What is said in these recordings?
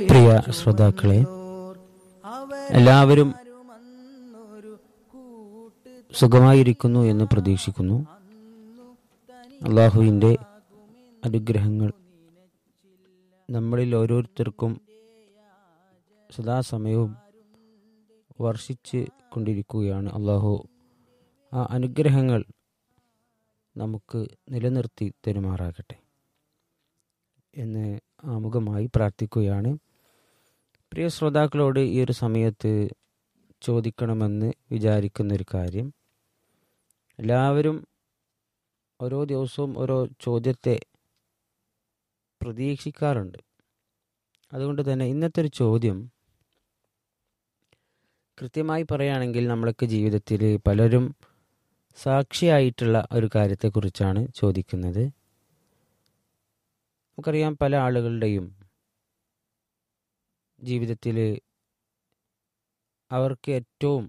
പ്രിയ ശ്രോതാക്കളെ എല്ലാവരും സുഖമായിരിക്കുന്നു എന്ന് പ്രതീക്ഷിക്കുന്നു അള്ളാഹുവിൻ്റെ അനുഗ്രഹങ്ങൾ നമ്മളിൽ ഓരോരുത്തർക്കും സദാസമയവും വർഷിച്ച് കൊണ്ടിരിക്കുകയാണ് അള്ളാഹു ആ അനുഗ്രഹങ്ങൾ നമുക്ക് നിലനിർത്തി തരുമാറാകട്ടെ എന്ന് ആമുഖമായി പ്രാർത്ഥിക്കുകയാണ് പ്രിയ ശ്രോതാക്കളോട് ഈ ഒരു സമയത്ത് ചോദിക്കണമെന്ന് വിചാരിക്കുന്ന ഒരു കാര്യം എല്ലാവരും ഓരോ ദിവസവും ഓരോ ചോദ്യത്തെ പ്രതീക്ഷിക്കാറുണ്ട് അതുകൊണ്ട് തന്നെ ഇന്നത്തെ ഒരു ചോദ്യം കൃത്യമായി പറയുകയാണെങ്കിൽ നമ്മളൊക്കെ ജീവിതത്തിൽ പലരും സാക്ഷിയായിട്ടുള്ള ഒരു കാര്യത്തെക്കുറിച്ചാണ് ചോദിക്കുന്നത് നമുക്കറിയാം പല ആളുകളുടെയും ജീവിതത്തിൽ അവർക്ക് ഏറ്റവും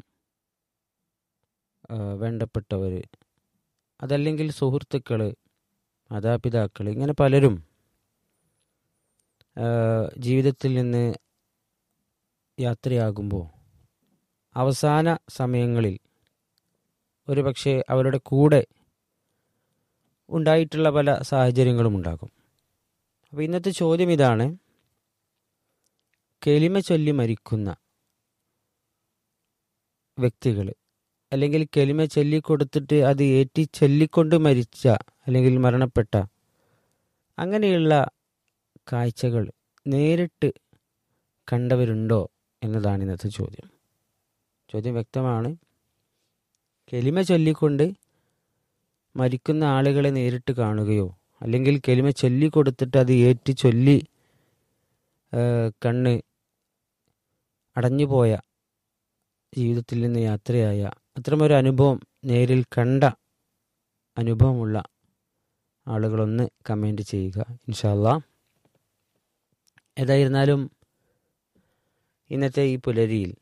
ആ, വേണ്ടപ്പെട്ടവർ അതല്ലെങ്കിൽ സുഹൃത്തുക്കൾ മാതാപിതാക്കൾ ഇങ്ങനെ പലരും ആ, ജീവിതത്തിൽ നിന്ന് യാത്രയാകുമ്പോൾ അവസാന സമയങ്ങളിൽ ഒരുപക്ഷെ അവരുടെ കൂടെ ഉണ്ടായിട്ടുള്ള പല സാഹചര്യങ്ങളും ഉണ്ടാകും അപ്പോൾ ഇന്നത്തെ ചോദ്യം ഇതാണ് കെലിമ ചൊല്ലി മരിക്കുന്ന വ്യക്തികൾ അല്ലെങ്കിൽ കെലിമ ചൊല്ലിക്കൊടുത്തിട്ട് അത് ഏറ്റി ചൊല്ലിക്കൊണ്ട് മരിച്ച അല്ലെങ്കിൽ മരണപ്പെട്ട അങ്ങനെയുള്ള കാഴ്ചകൾ നേരിട്ട് കണ്ടവരുണ്ടോ എന്നതാണ് ഇന്നത്തെ ചോദ്യം ചോദ്യം വ്യക്തമാണ് കെലിമ ചൊല്ലിക്കൊണ്ട് മരിക്കുന്ന ആളുകളെ നേരിട്ട് കാണുകയോ അല്ലെങ്കിൽ കെലിമ ചൊല്ലി കൊടുത്തിട്ട് അത് ഏറ്റി ചൊല്ലി ആ, കണ്ണ് അടഞ്ഞുപോയ ജീവിതത്തിൽ നിന്ന് യാത്രയായ അത്തരമൊരു അനുഭവം നേരിൽ കണ്ട അനുഭവമുള്ള ആളുകളൊന്ന് കമൻറ്റ് ചെയ്യുക ഇൻഷാല്ല ഏതായിരുന്നാലും ഇന്നത്തെ ഈ പുലരിയിൽ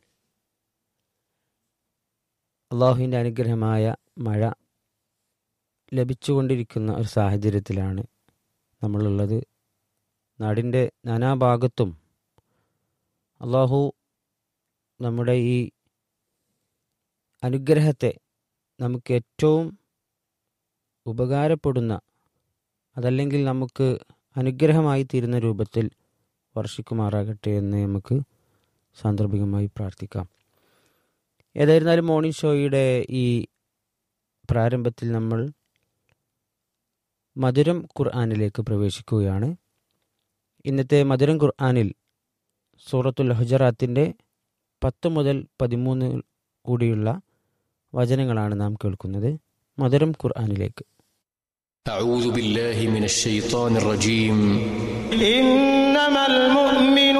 അള്ളാഹുവിൻ്റെ അനുഗ്രഹമായ മഴ ലഭിച്ചുകൊണ്ടിരിക്കുന്ന ഒരു സാഹചര്യത്തിലാണ് നമ്മളുള്ളത് നാടിൻ്റെ നാനാഭാഗത്തും അള്ളാഹു നമ്മുടെ ഈ അനുഗ്രഹത്തെ നമുക്ക് ഏറ്റവും ഉപകാരപ്പെടുന്ന അതല്ലെങ്കിൽ നമുക്ക് അനുഗ്രഹമായി തീരുന്ന രൂപത്തിൽ വർഷിക്കുമാറാകട്ടെ എന്ന് നമുക്ക് സാന്ദർഭികമായി പ്രാർത്ഥിക്കാം ഏതായിരുന്നാലും മോർണിംഗ് ഷോയുടെ ഈ പ്രാരംഭത്തിൽ നമ്മൾ മധുരം ഖുർആാനിലേക്ക് പ്രവേശിക്കുകയാണ് ഇന്നത്തെ മധുരം ഖുർആാനിൽ സൂറത്തുൽ ഹുജറാത്തിൻ്റെ പത്ത് മുതൽ പതിമൂന്ന് കൂടിയുള്ള വചനങ്ങളാണ് നാം കേൾക്കുന്നത് മധുരം ഖുർആാനിലേക്ക് أعوذ بالله من الشيطان الرجيم إنما المؤمنون